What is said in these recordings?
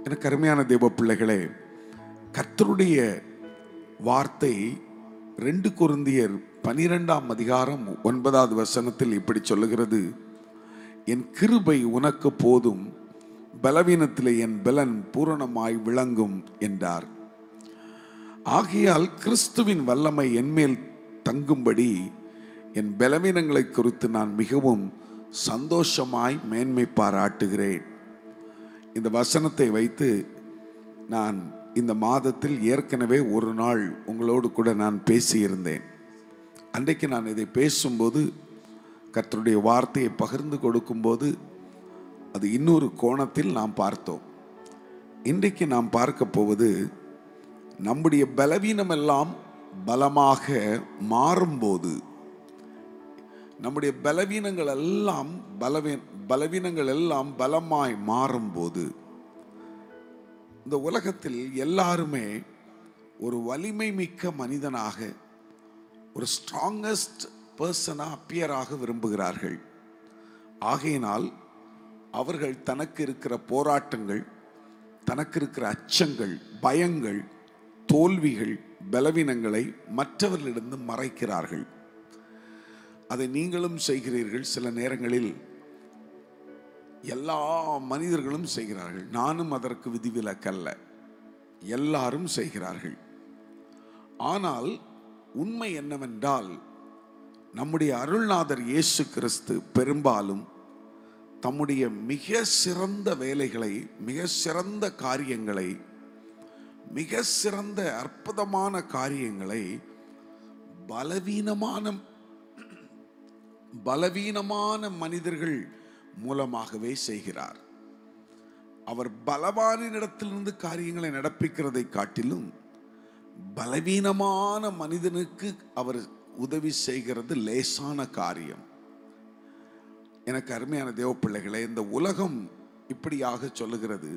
எனக்கு அருமையான தேவ பிள்ளைகளே கர்த்தருடைய வார்த்தை ரெண்டு குருந்தியர் பனிரெண்டாம் அதிகாரம் ஒன்பதாவது வசனத்தில் இப்படி சொல்லுகிறது என் கிருபை உனக்கு போதும் பலவீனத்திலே என் பலன் பூரணமாய் விளங்கும் என்றார் ஆகையால் கிறிஸ்துவின் வல்லமை என்மேல் தங்கும்படி என் பலவீனங்களை குறித்து நான் மிகவும் சந்தோஷமாய் மேன்மை பாராட்டுகிறேன் இந்த வசனத்தை வைத்து நான் இந்த மாதத்தில் ஏற்கனவே ஒரு நாள் உங்களோடு கூட நான் பேசியிருந்தேன் அன்றைக்கு நான் இதை பேசும்போது கர்த்தருடைய வார்த்தையை பகிர்ந்து கொடுக்கும்போது அது இன்னொரு கோணத்தில் நாம் பார்த்தோம் இன்றைக்கு நாம் பார்க்க போவது நம்முடைய பலவீனம் எல்லாம் பலமாக மாறும்போது நம்முடைய பலவீனங்கள் எல்லாம் பலவீ பலவீனங்கள் எல்லாம் பலமாய் மாறும்போது இந்த உலகத்தில் எல்லாருமே ஒரு வலிமை மிக்க மனிதனாக ஒரு ஸ்ட்ராங்கஸ்ட் பர்சனாக அப்பியராக விரும்புகிறார்கள் ஆகையினால் அவர்கள் தனக்கு இருக்கிற போராட்டங்கள் தனக்கு இருக்கிற அச்சங்கள் பயங்கள் தோல்விகள் பலவீனங்களை மற்றவர்களிடம் மறைக்கிறார்கள் அதை நீங்களும் செய்கிறீர்கள் சில நேரங்களில் எல்லா மனிதர்களும் செய்கிறார்கள் நானும் அதற்கு விதிவிலக்கல்ல எல்லாரும் செய்கிறார்கள் ஆனால் உண்மை என்னவென்றால் நம்முடைய அருள்நாதர் இயேசு கிறிஸ்து பெரும்பாலும் தம்முடைய மிக சிறந்த வேலைகளை மிக சிறந்த காரியங்களை மிக சிறந்த அற்புதமான காரியங்களை பலவீனமான பலவீனமான மனிதர்கள் மூலமாகவே செய்கிறார் அவர் பலவானிடத்திலிருந்து காரியங்களை நடப்பிக்கிறதை காட்டிலும் பலவீனமான மனிதனுக்கு அவர் உதவி செய்கிறது லேசான காரியம் எனக்கு அருமையான தேவ பிள்ளைகளே இந்த உலகம் இப்படியாக சொல்லுகிறது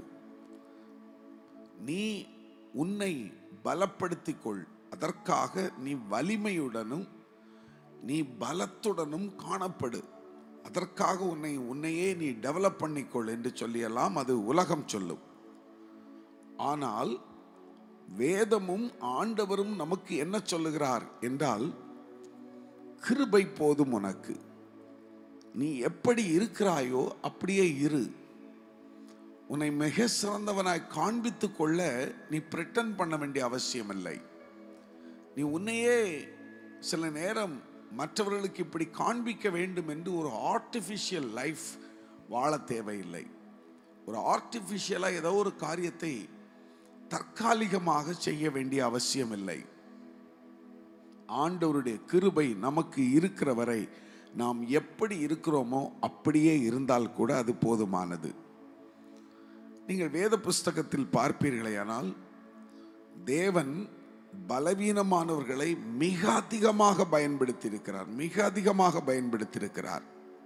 நீ உன்னை பலப்படுத்திக் கொள் அதற்காக நீ வலிமையுடனும் நீ பலத்துடனும் காணப்படு அதற்காக உன்னை உன்னையே நீ டெவலப் பண்ணிக்கொள் என்று சொல்லியெல்லாம் அது உலகம் சொல்லும் ஆனால் வேதமும் ஆண்டவரும் நமக்கு என்ன சொல்லுகிறார் என்றால் கிருபை போதும் உனக்கு நீ எப்படி இருக்கிறாயோ அப்படியே இரு உன்னை மிக சிறந்தவனாய் காண்பித்துக் கொள்ள நீ பிரிட்டன் பண்ண வேண்டிய அவசியம் இல்லை நீ உன்னையே சில நேரம் மற்றவர்களுக்கு இப்படி காண்பிக்க வேண்டும் என்று ஒரு ஆர்டிஃபிஷியல் லைஃப் வாழ தேவையில்லை ஒரு ஆர்டிஃபிஷியலாக ஏதோ ஒரு காரியத்தை தற்காலிகமாக செய்ய வேண்டிய அவசியம் இல்லை ஆண்டவருடைய கிருபை நமக்கு இருக்கிற வரை நாம் எப்படி இருக்கிறோமோ அப்படியே இருந்தால் கூட அது போதுமானது நீங்கள் வேத புஸ்தகத்தில் பார்ப்பீர்களேயானால் தேவன் பலவீனமானவர்களை மிக அதிகமாக பயன்படுத்தியிருக்கிறார் மிக அதிகமாக பயன்படுத்தியிருக்கிறார்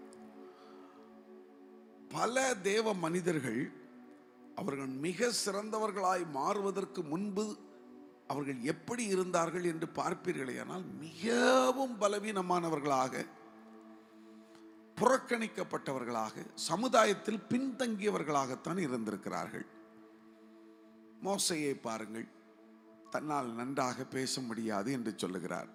பல தேவ மனிதர்கள் அவர்கள் மிக சிறந்தவர்களாய் மாறுவதற்கு முன்பு அவர்கள் எப்படி இருந்தார்கள் என்று பார்ப்பீர்களேயானால் மிகவும் பலவீனமானவர்களாக புறக்கணிக்கப்பட்டவர்களாக சமுதாயத்தில் பின்தங்கியவர்களாகத்தான் இருந்திருக்கிறார்கள் மோசையை பாருங்கள் தன்னால் நன்றாக பேச முடியாது என்று சொல்லுகிறார்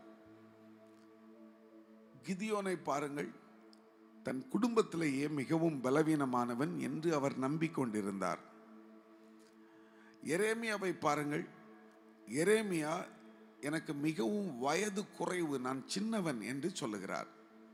கிதியோனை பாருங்கள் தன் குடும்பத்திலேயே மிகவும் பலவீனமானவன் என்று அவர் நம்பிக்கொண்டிருந்தார் எரேமியாவை பாருங்கள் எரேமியா எனக்கு மிகவும் வயது குறைவு நான் சின்னவன் என்று சொல்லுகிறார்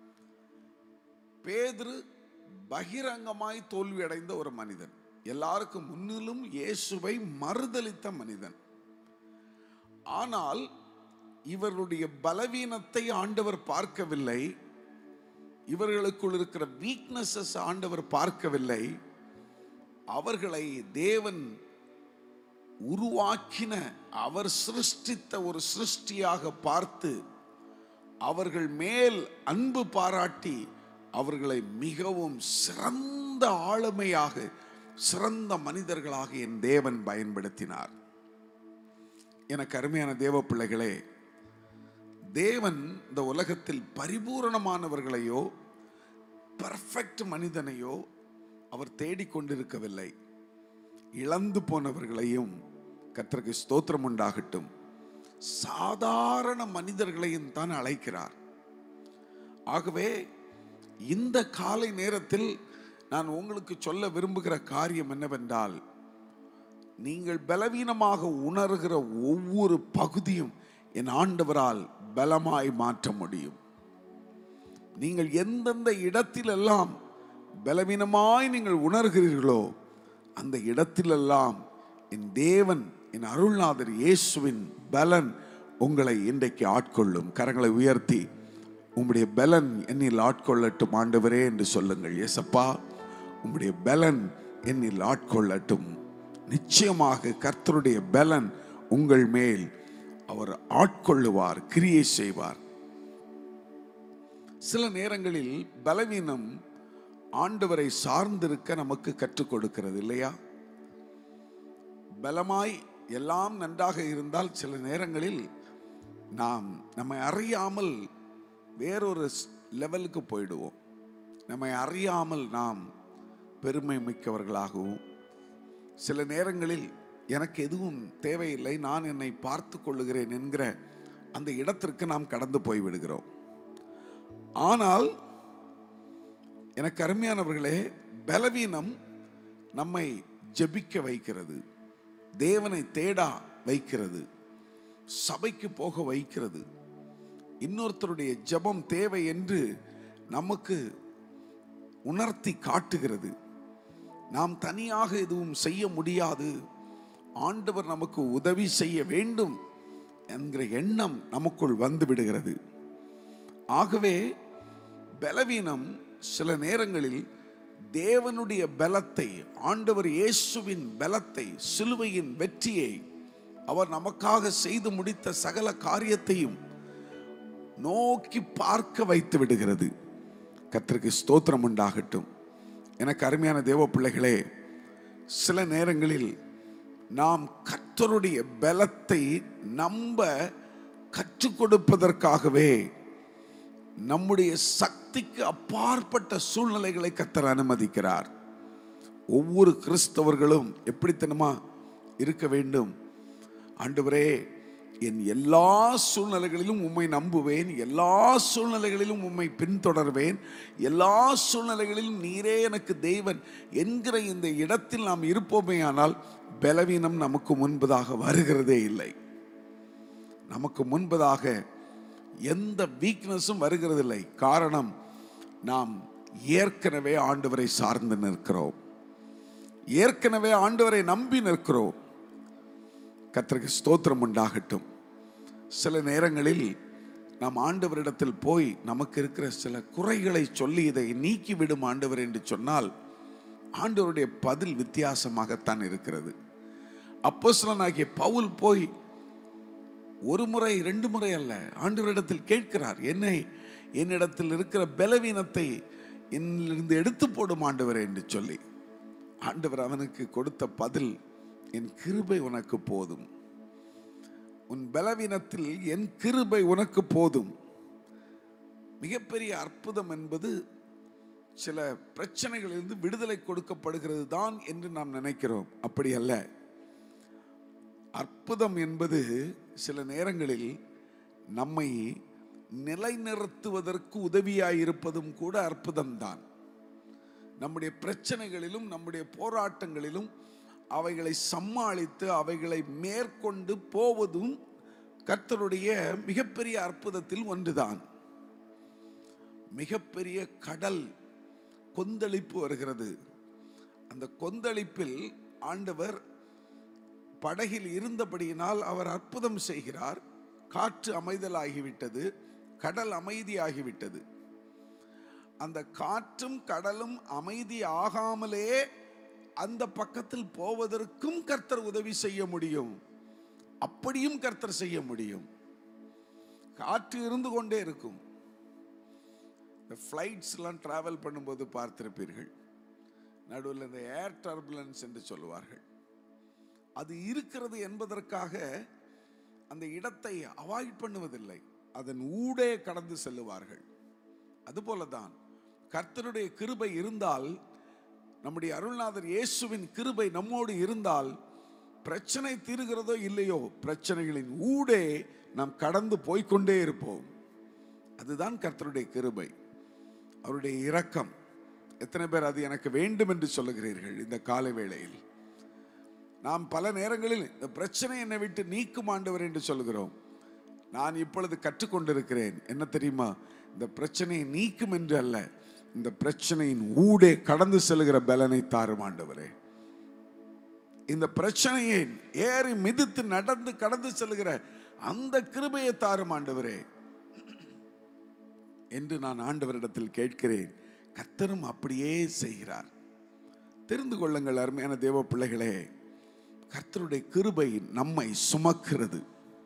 பேதுரு பகிரங்கமாய் தோல்வியடைந்த ஒரு மனிதன் எல்லாருக்கும் முன்னிலும் இயேசுவை மறுதலித்த மனிதன் ஆனால் இவர்களுடைய பலவீனத்தை ஆண்டவர் பார்க்கவில்லை இவர்களுக்குள் இருக்கிற வீக்னஸஸ் ஆண்டவர் பார்க்கவில்லை அவர்களை தேவன் உருவாக்கின அவர் சிருஷ்டித்த ஒரு சிருஷ்டியாக பார்த்து அவர்கள் மேல் அன்பு பாராட்டி அவர்களை மிகவும் சிறந்த ஆளுமையாக சிறந்த மனிதர்களாக என் தேவன் பயன்படுத்தினார் எனக்கு அருமையான தேவ பிள்ளைகளே தேவன் இந்த உலகத்தில் பரிபூரணமானவர்களையோ பர்ஃபெக்ட் மனிதனையோ அவர் தேடிக்கொண்டிருக்கவில்லை இழந்து போனவர்களையும் கர்த்தருக்கு ஸ்தோத்திரம் உண்டாகட்டும் சாதாரண மனிதர்களையும் தான் அழைக்கிறார் ஆகவே இந்த காலை நேரத்தில் நான் உங்களுக்கு சொல்ல விரும்புகிற காரியம் என்னவென்றால் நீங்கள் பலவீனமாக உணர்கிற ஒவ்வொரு பகுதியும் என் ஆண்டவரால் பலமாய் மாற்ற முடியும் நீங்கள் எந்தெந்த இடத்திலெல்லாம் பலவீனமாய் நீங்கள் உணர்கிறீர்களோ அந்த இடத்திலெல்லாம் என் தேவன் என் அருள்நாதர் இயேசுவின் பலன் உங்களை இன்றைக்கு ஆட்கொள்ளும் கரங்களை உயர்த்தி உம்முடைய பலன் என்னில் ஆட்கொள்ளட்டும் ஆண்டவரே என்று சொல்லுங்கள் ஏசப்பா உம்முடைய பலன் என்னில் ஆட்கொள்ளட்டும் நிச்சயமாக கர்த்தருடைய பலன் உங்கள் மேல் அவர் ஆட்கொள்ளுவார் கிரியை செய்வார் சில நேரங்களில் பலவீனம் ஆண்டவரை சார்ந்திருக்க நமக்கு கற்றுக் கொடுக்கிறது இல்லையா பலமாய் எல்லாம் நன்றாக இருந்தால் சில நேரங்களில் நாம் நம்மை அறியாமல் வேறொரு ஸ்- லெவலுக்கு போயிடுவோம் நம்மை அறியாமல் நாம் பெருமை மிக்கவர்களாகவும் சில நேரங்களில் எனக்கு எதுவும் தேவையில்லை நான் என்னை பார்த்து கொள்ளுகிறேன் என்கிற அந்த இடத்திற்கு நாம் கடந்து போய் விடுகிறோம் ஆனால் எனக்கு அருமையானவர்களே பலவீனம் நம்மை ஜெபிக்க வைக்கிறது தேவனை தேடா வைக்கிறது சபைக்கு போக வைக்கிறது இன்னொருத்தருடைய ஜெபம் தேவை என்று நமக்கு உணர்த்தி காட்டுகிறது நாம் தனியாக எதுவும் செய்ய முடியாது ஆண்டவர் நமக்கு உதவி செய்ய வேண்டும் என்கிற எண்ணம் நமக்குள் வந்து விடுகிறது ஆகவே பலவீனம் சில நேரங்களில் தேவனுடைய பலத்தை ஆண்டவர் இயேசுவின் பலத்தை சிலுவையின் வெற்றியை அவர் நமக்காக செய்து முடித்த சகல காரியத்தையும் நோக்கி பார்க்க வைத்து விடுகிறது கர்த்தருக்கு ஸ்தோத்திரம் உண்டாகட்டும் எனக்கு அருமையான தேவ பிள்ளைகளே சில நேரங்களில் நாம் கர்த்தருடைய பலத்தை நம்ப கற்றுக் கொடுப்பதற்காகவே நம்முடைய சக்திக்கு அப்பாற்பட்ட சூழ்நிலைகளை கர்த்தர் அனுமதிக்கிறார் ஒவ்வொரு கிறிஸ்தவர்களும் எப்படித்தனமா இருக்க வேண்டும் ஆண்டவரே என் எல்லா சூழ்நிலைகளிலும் உம்மை நம்புவேன் எல்லா சூழ்நிலைகளிலும் உம்மை பின்தொடர்வேன் எல்லா சூழ்நிலைகளிலும் நீரே எனக்கு தெய்வன் என்கிற இந்த இடத்தில் நாம் இருப்போமேயானால் பலவீனம் நமக்கு முன்பதாக வருகிறதே இல்லை நமக்கு முன்பதாக எந்த வீக்னஸும் வருகிறதில்லை காரணம் நாம் ஏற்கனவே ஆண்டவரை சார்ந்து நிற்கிறோம் ஏற்கனவே ஆண்டவரை நம்பி நிற்கிறோம் கர்த்தருக்கு ஸ்தோத்திரம் உண்டாகட்டும் சில நேரங்களில் நாம் ஆண்டவரிடத்தில் போய் நமக்கு இருக்கிற சில குறைகளை சொல்லி இதை நீக்கிவிடும் ஆண்டவர் என்று சொன்னால் ஆண்டவருடைய பதில் வித்தியாசமாகத்தான் இருக்கிறது அப்போஸ்தலனாகிய பவுல் போய் ஒரு முறை ரெண்டு முறை அல்ல ஆண்டவரிடத்தில் கேட்கிறார் என்னை என்னிடத்தில் இருக்கிற பலவீனத்தை என்னிலிருந்து எடுத்து போடும் ஆண்டவரே என்று சொல்லி ஆண்டவர் அவனுக்கு கொடுத்த பதில் என் கிருபை உனக்கு போதும் உன் பலவீனத்தில் என் கிருபை உனக்கு போதும் மிகப்பெரிய அற்புதம் என்பது சில பிரச்சனைகளிலிருந்து விடுதலை கொடுக்கப்படுகிறது தான் என்று நாம் நினைக்கிறோம் அப்படி அல்ல அற்புதம் என்பது சில நேரங்களில் நம்மை நிலைநிறுத்துவதற்கு உதவியாயிருப்பதும் கூட அற்புதம்தான் நம்முடைய பிரச்சனைகளிலும் நம்முடைய போராட்டங்களிலும் அவைகளை சமாளித்து அவைகளை மேற்கொண்டு போவதும் கர்த்தருடைய மிகப்பெரிய அற்புதத்தில் ஒன்றுதான் மிகப்பெரிய கடல் கொந்தளிப்பு வருகிறது அந்த கொந்தளிப்பில் ஆண்டவர் படகில் இருந்தபடியினால் அவர் அற்புதம் செய்கிறார் காற்று அமைதலாகிவிட்டது கடல் அமைதியாகிவிட்டது அந்த காற்றும் கடலும் அமைதி ஆகாமலே அந்த பக்கத்தில் போவதற்கும் கர்த்தர் உதவி செய்ய முடியும் அப்படியும் கர்த்தர் செய்ய முடியும் காற்று இருந்து கொண்டே இருக்கும் இந்த ஃப்ளைட்ஸ்லாம் டிராவல் பண்ணும்போது பார்த்திருப்பீர்கள் நடுவில் இந்த ஏர் டர்புலன்ஸ் என்று சொல்லுவார்கள் அது இருக்கிறது என்பதற்காக அந்த இடத்தை அவாய்ட் பண்ணுவதில்லை அதன் ஊடே கடந்து செல்லுவார்கள் அதுபோல தான் கர்த்தருடைய கிருபை இருந்தால் நம்முடைய அருள்நாதர் இயேசுவின் கிருபை நம்மோடு இருந்தால் பிரச்சனை தீருகிறதோ இல்லையோ பிரச்சனைகளின் ஊடே நாம் கடந்து போய்க்கொண்டே இருப்போம் அதுதான் கர்த்தருடைய கிருபை அவருடைய இரக்கம் எத்தனை பேர் அது எனக்கு வேண்டும் என்று சொல்லுகிறீர்கள் இந்த காலை வேளையில் நாம் பல நேரங்களில் இந்த பிரச்சனை என்னை விட்டு நீக்கும் ஆண்டவர் என்று சொல்லுகிறோம் நான் இப்பொழுது கற்றுக்கொண்டிருக்கிறேன் என்ன தெரியுமா இந்த பிரச்சனையை நீக்கும் என்று அல்ல இந்த பிரச்சனையின் ஊடே கடந்து செல்கிற பலனை தாரும் ஆண்டவரே இந்த பிரச்சனையை ஏறி மிதித்து நடந்து கடந்து செல்கிற அந்த கிருபையை தாரும் ஆண்டவரே என்று நான் ஆண்டவரிடத்தில் கேட்கிறேன் கர்த்தரும் அப்படியே செய்கிறார் தெரிந்து கொள்ளுங்கள் அருமையான தேவ பிள்ளைகளே கர்த்தருடைய கிருபை நம்மை சுமக்கிறது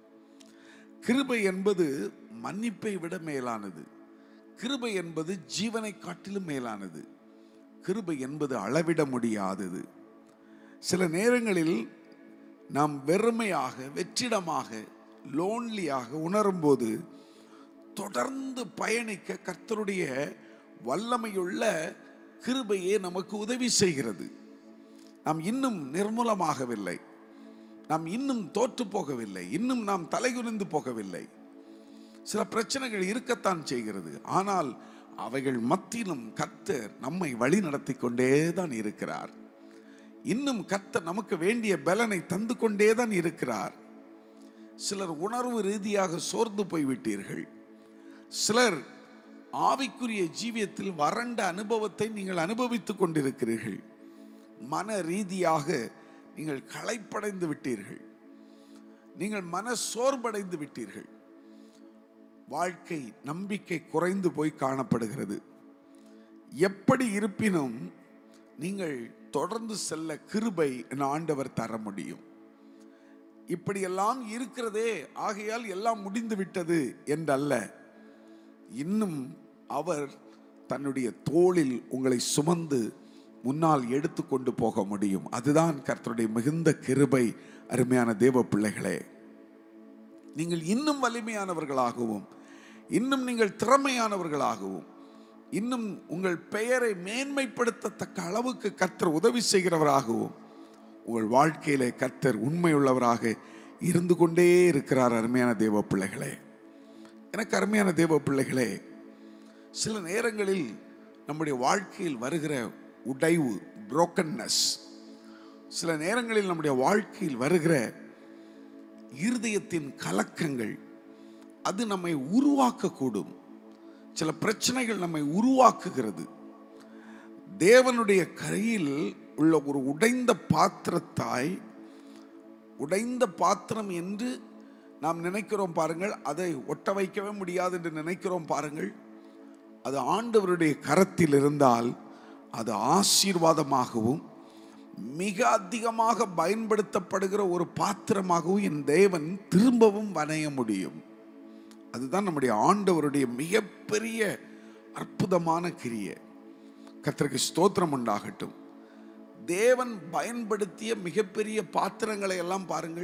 கிருபை என்பது மன்னிப்பை விட மேலானது கிருபை என்பது ஜீவனை காட்டிலும் மேலானது கிருபை என்பது அளவிட முடியாதது சில நேரங்களில் நாம் வெறுமையாக வெற்றிடமாக லோன்லியாக உணரும்போது தொடர்ந்து பயணிக்க கர்த்தருடைய வல்லமையுள்ள கிருபையே நமக்கு உதவி செய்கிறது நாம் இன்னும் நிர்மூலமாகவில்லை நாம் இன்னும் தோற்று போகவில்லை இன்னும் நாம் தலைகுனிந்து போகவில்லை சில பிரச்சனைகள் இருக்கத்தான் செய்கிறது ஆனால் அவைகள் மத்தியிலும் கர்த்தர் நம்மை வழி நடத்தி கொண்டே தான் இருக்கிறார் இன்னும் கர்த்தர் நமக்கு வேண்டிய பலனை தந்து கொண்டே தான் இருக்கிறார் சிலர் உணர்வு ரீதியாக சோர்ந்து போய்விட்டீர்கள் சிலர் ஆவிக்குரிய ஜீவியத்தில் வறண்ட அனுபவத்தை நீங்கள் அனுபவித்துக் கொண்டிருக்கிறீர்கள் மன ரீதியாக நீங்கள் களைப்படைந்து விட்டீர்கள் நீங்கள் மன சோர்வடைந்து விட்டீர்கள் வாழ்க்கை நம்பிக்கை குறைந்து போய் காணப்படுகிறது எப்படி இருப்பினும் நீங்கள் தொடர்ந்து செல்ல கிருபை என ஆண்டவர் தர முடியும் இப்படியெல்லாம் இருக்கிறதே ஆகையால் எல்லாம் முடிந்து விட்டது என்றல்ல இன்னும் அவர் தன்னுடைய தோளில் உங்களை சுமந்து முன்னால் எடுத்து கொண்டு போக முடியும் அதுதான் கர்த்தருடைய மிகுந்த கிருபை அருமையான தேவ பிள்ளைகளே நீங்கள் இன்னும் வலிமையானவர்களாகவும் இன்னும் நீங்கள் திறமையானவர்களாகவும் இன்னும் உங்கள் பெயரை மேன்மைப்படுத்தத்தக்க அளவுக்கு கர்த்தர் உதவி செய்கிறவராகவும் உங்கள் வாழ்க்கையிலே கர்த்தர் உண்மையுள்ளவராக இருந்து கொண்டே இருக்கிறார் அருமையான தேவ பிள்ளைகளே எனக்கு அருமையான தேவ பிள்ளைகளே சில நேரங்களில் நம்முடைய வாழ்க்கையில் வருகிற உடைவு புரோக்கன்னஸ் சில நேரங்களில் நம்முடைய வாழ்க்கையில் வருகிற இருதயத்தின் கலக்கங்கள் அது நம்மை உருவாக்கக்கூடும் சில பிரச்சனைகள் நம்மை உருவாக்குகிறது தேவனுடைய கையில் உள்ள ஒரு உடைந்த பாத்திரத்தாய் உடைந்த பாத்திரம் என்று நாம் நினைக்கிறோம் பாருங்கள் அதை ஒட்ட வைக்கவே முடியாது என்று நினைக்கிறோம் பாருங்கள் அது ஆண்டவருடைய கரத்தில் இருந்தால் அது ஆசீர்வாதமாகவும் மிக அதிகமாக பயன்படுத்தப்படுகிற ஒரு பாத்திரமாகவும் என் தேவன் திரும்பவும் வணைய முடியும் அதுதான் நம்முடைய ஆண்டவருடைய மிகப்பெரிய அற்புதமான கிரியை கர்த்தருக்கு ஸ்தோத்திரம் உண்டாகட்டும் தேவன் பயன்படுத்திய மிகப்பெரிய பாத்திரங்களை எல்லாம் பாருங்கள்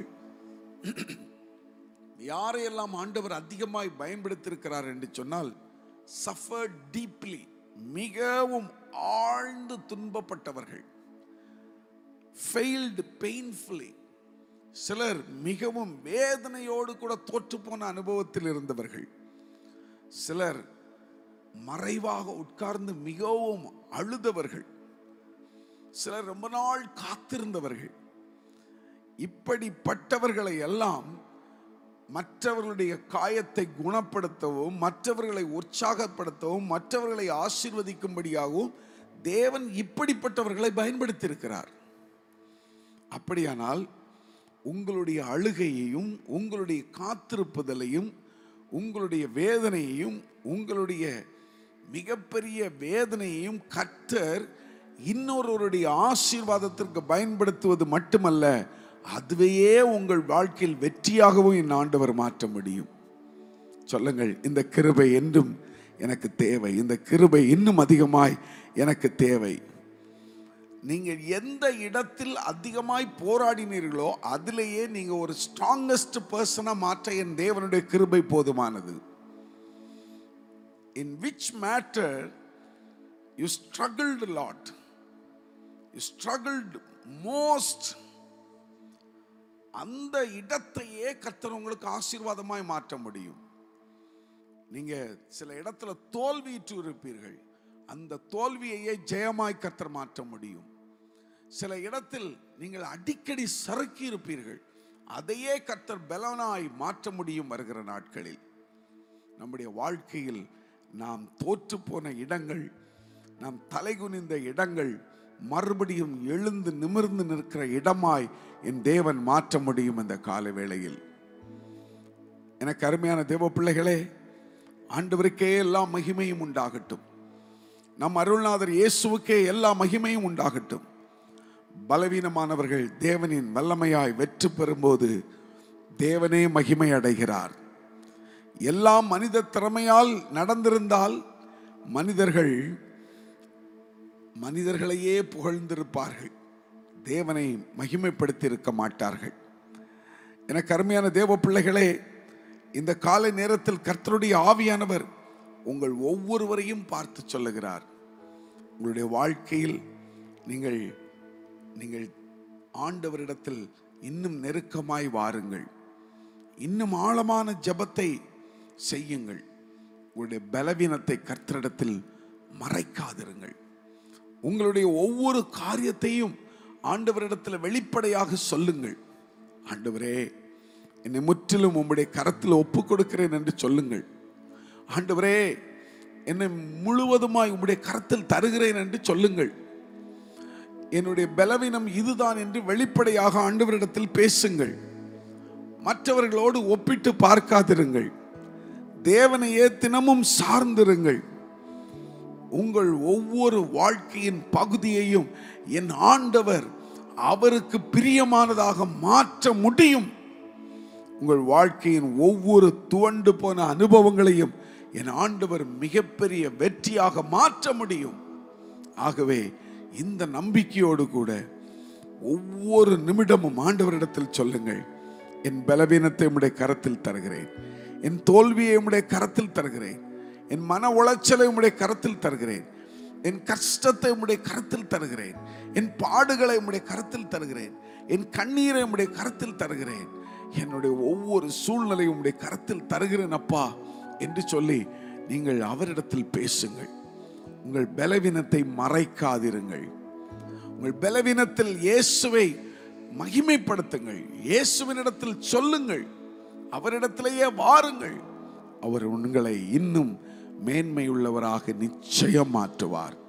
யாரையெல்லாம் ஆண்டவர் அதிகமாய் பயன்படுத்தியிருக்கிறார் என்று சொன்னால் சஃபர் டீப்லி மிகவும் ஆழ்ந்து துன்பப்பட்டவர்கள் ஃபெயில்டு பெயின்ஃபுல்லி சிலர் மிகவும் வேதனையோடு கூட தோற்று போன அனுபவத்தில் இருந்தவர்கள் சிலர் மறைவாக உட்கார்ந்து மிகவும் அழுதவர்கள் சிலர் ரொம்ப நாள் காத்திருந்தவர்கள் இப்படிப்பட்டவர்களை எல்லாம் மற்றவர்களுடைய காயத்தை குணப்படுத்தவும் மற்றவர்களை உற்சாகப்படுத்தவும் மற்றவர்களை ஆசீர்வதிக்கும்படியாகவும் தேவன் இப்படிப்பட்டவர்களை பயன்படுத்தியிருக்கிறார் அப்படியானால் உங்களுடைய அழுகையையும் உங்களுடைய காத்திருப்புதலையும் உங்களுடைய வேதனையையும் உங்களுடைய மிகப்பெரிய வேதனையையும் கர்த்தர் இன்னொருவருடைய ஆசீர்வாதத்திற்கு பயன்படுத்துவது மட்டுமல்ல அதுவையே உங்கள் வாழ்க்கையில் வெற்றியாகவும் என் ஆண்டவர் மாற்ற முடியும் சொல்லுங்கள் இந்த கிருபை என்றும் எனக்கு தேவை இந்த கிருபை இன்னும் அதிகமாய் எனக்கு தேவை நீங்கள் எந்த இடத்தில் அதிகமாய் போராடினீர்களோ அதிலேயே நீங்க ஒரு ஸ்ட்ராங்கஸ்ட் பர்சனா மாற்ற என் தேவனுடைய கிருபை போதுமானது in which matter you struggled lot struggled most அந்த இடத்தையே கர்த்தர் உங்களுக்கு ஆசீர்வாதமாய் மாற்ற முடியும் நீங்க சில இடத்துல தோல்வியுற்று இருப்பீர்கள் அந்த தோல்வியையே ஜெயமாய் கர்த்தர் மாற்ற முடியும் சில இடத்தில் நீங்கள் அடிக்கடி சறுக்கி இருப்பீர்கள் அதையே கர்த்தர் பலனாய் மாற்ற முடியும் வருகிற நாட்களில் நம்முடைய வாழ்க்கையில் நாம் தோற்று போன இடங்கள் நாம் தலைகுனிந்த இடங்கள் மறுபடியும் எழுந்து நிமிர்ந்து நிற்கிற இடமாய் என் தேவன் மாற்ற முடியும் இந்த கால வேளையில் எனக்கு அருமையான தேவ பிள்ளைகளே ஆண்டவருக்கே எல்லா மகிமையும் உண்டாகட்டும் நம் அருள்நாதர் இயேசுவுக்கே எல்லா மகிமையும் உண்டாகட்டும் பலவீனமானவர்கள் தேவனின் வல்லமையாய் வெற்றி பெறும்போது தேவனே மகிமை அடைகிறார் எல்லாம் மனித திறமையால் நடந்திருந்தால் மனிதர்கள் மனிதர்களையே புகழ்ந்திருப்பார்கள் தேவனை மகிமைப்படுத்தி இருக்க மாட்டார்கள் எனக்கு அருமையான தேவ பிள்ளைகளே இந்த காலை நேரத்தில் கர்த்தருடைய ஆவியானவர் உங்கள் ஒவ்வொருவரையும் பார்த்து சொல்லுகிறார் உங்களுடைய வாழ்க்கையில் நீங்கள் நீங்கள் ஆண்டவரிடத்தில் இன்னும் நெருக்கமாய் வாருங்கள் இன்னும் ஆழமான ஜெபத்தை செய்யுங்கள் உங்களுடைய பலவீனத்தை கர்த்தரிடத்தில் மறைக்காதிருங்கள் உங்களுடைய ஒவ்வொரு காரியத்தையும் ஆண்டவரிடத்தில் வெளிப்படையாக சொல்லுங்கள் ஆண்டவரே என்னை முற்றிலும் உம்முடைய கரத்தில் ஒப்பு கொடுக்கிறேன் என்று சொல்லுங்கள் ஆண்டவரே என்னை முழுவதுமாய் உம்முடைய கரத்தில் தருகிறேன் என்று சொல்லுங்கள் என்னுடைய பலவீனம் இதுதான் என்று வெளிப்படையாக ஆண்டவரிடத்தில் பேசுங்கள் மற்றவர்களோடு ஒப்பிட்டு பார்க்காதிருங்கள் தேவனையே தினமும் சார்ந்திருங்கள் உங்கள் ஒவ்வொரு வாழ்க்கையின் பகுதியையும் என் ஆண்டவர் அவருக்கு பிரியமானதாக மாற்ற முடியும் உங்கள் வாழ்க்கையின் ஒவ்வொரு துவண்டு போன அனுபவங்களையும் என் ஆண்டவர் மிகப்பெரிய வெற்றியாக மாற்ற முடியும் ஆகவே இந்த நம்பிக்கையோடு கூட ஒவ்வொரு நிமிடமும் ஆண்டவரிடத்தில் சொல்லுங்கள் என் பலவீனத்தை உம்முடைய கரத்தில் தருகிறேன் என் தோல்வியை உம்முடைய கரத்தில் தருகிறேன் என் மன உளைச்சலை உம்முடைய கரத்தில் தருகிறேன் என் கஷ்டத்தை உம்முடைய கரத்தில் தருகிறேன் என் பாடுகளை உம்முடைய கரத்தில் தருகிறேன் என் கண்ணீரை உம்முடைய கரத்தில் தருகிறேன் என்னுடைய ஒவ்வொரு சூழ்நிலையும் உம்முடைய கரத்தில் தருகிறேன் அப்பா என்று சொல்லி நீங்கள் அவரிடத்தில் பேசுங்கள் உங்கள் பலவீனத்தை மறைக்காதிருங்கள் உங்கள் பலவீனத்தில் இயேசுவை மகிமைப்படுத்துங்கள் இயேசுவினிடத்தில் சொல்லுங்கள் அவரிடத்திலேயே வாருங்கள் அவர் உங்களை இன்னும் மேன்மையுள்ளவராக நிச்சயம் மாற்றுவார்